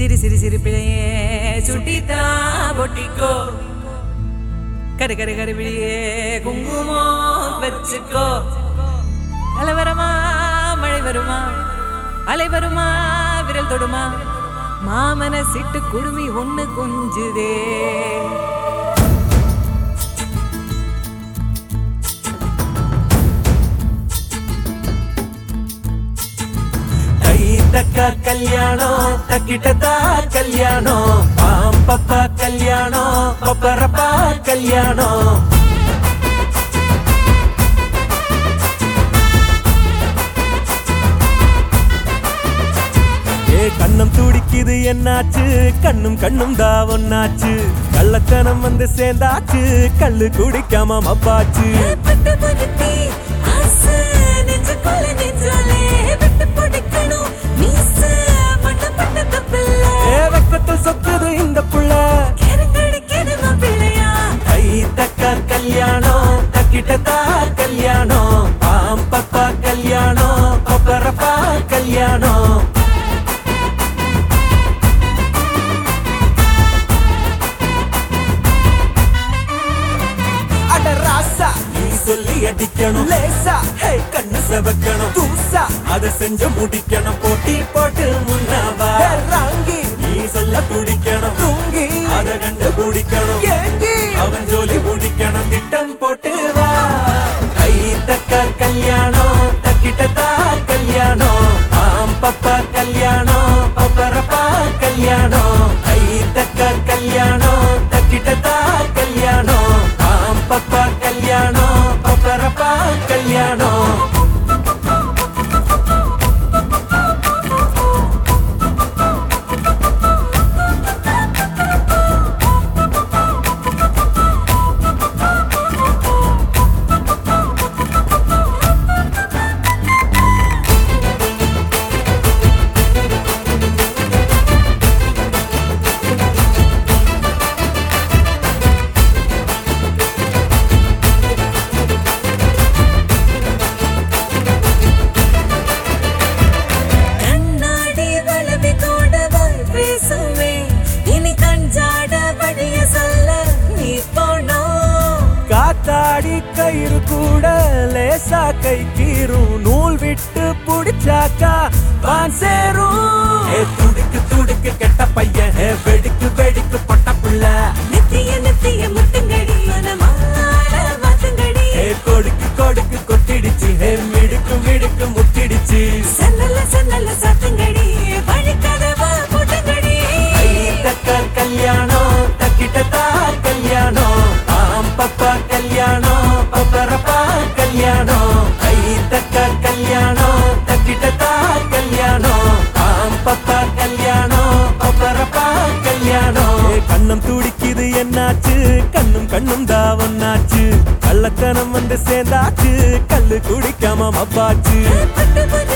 சிரி சிரி சிரி பிழையே சுட்டித்தா பொட்டிக்கோ கரு கரு கரு பிழையே குங்குமம் வச்சுக்கோ அலை வருமா மழை வருமா அலை வருமா விரல் தொடுமா மாமன சிட்டு குடுமி ஒண்ணு கொஞ்சுதே கை தக்கா கல்யாணம் தக்கிட்டதா கல்யாணம் பாம் பப்பா கல்யாணம் பப்பரப்பா கல்யாணம் ஏ கண்ணம் துடிக்குது என்னாச்சு கண்ணும் கண்ணும் தா ஒன்னாச்சு கள்ளத்தனம் வந்து சேர்ந்தாச்சு கல்லு குடிக்காம மப்பாச்சு பட்டு படுத்தி ஆசை நெஞ்சுக்குள்ள நெஞ்சாலே விட்டு பிடிக்கணும் மீச மண்ண பட்ட தப்பில்ல ஏ வெக்கத்தில் சொக்குது இந்த புள்ள கருங்கடிக்குது மாப்பிள்ளையா கை தக்க கல்யாணம் தக்கிட்டதா கல்யாணம் பாம் பப்பா கல்யாணம் பப்பரப்பா கல்யாணம் அட ராசா நீ சொல்லி அடிக்கணும் லேசா ஹே கண்ணு செவக்கணும் தூசா அத செஞ்சு முடிக்கணும் போட்டி போட்டு முன்னவா ராங்கி நீ சொல்ல துடிக்கணும் தூங்கி அத கண்டு பிடிக்கணும் ஏங்கி அவன் ஜோலி முடிக்கணும் திட்டம் போட்டு வா கை தக்க கல்யாணம் தக்கிட்டதா கல்யாணம் ஆம் பப்பா கல்யாணம் பப்பரப்பா கல்யாணம் கை தக்க கல்யாணம் தக்கிட்டதா கல்யாணம் ஆம் பப்பா கல்யாணம் பப்பரப்பா கல்யாணம் கண்ணாடி வளவி தோடவாய் பேசுவே இனி கஞ்சாட வழிய சொல்ல நீ போனோம் காத்தாடி கயிறு கூட லேசா கை கீரும் நூல் விட்டு புடிச்சாக்கா வான் சேரும் ஏ துடுக்கு துடுக்கு கெட்ட பையன் ஏ வெடிக்கு வெடிக்கு பொட்ட புள்ள நித்திய நித்திய முட்டுங்கடி மனமால மாத்துங்கடி ஏ கொடுக்கு கொடுக்கு கொத்திடுச்சு ஏ மிடுக்கு மிடுக்கு முத்திடுச்சு சன்னல சன்னல சாத்துங்கடி வழிக்கதவா போட்டுங்கடி ஐ தக்க கல்யாணம் தக்கிட்டதா கல்யாணம் ஆம் பப்பா கல்யாணம் பப்பரப்பா கல்யாணம் ஐ தக்க கல்யாணம் தக்கிட்டதா கல்யாணம் ஆம் பப்பா கல்யாணம் பப்பரப்பா கல்யாணம் ஏ கண்ணம் துடிக்குது என்னாச்சு கண்ணும் கண்ணும் தா ஒன்னாச்சு கள்ளத்தனம் வந்து சேர்ந்தாச்சு கல்லு குடிக்காம மப்பாச்சு பட்டு பட்டு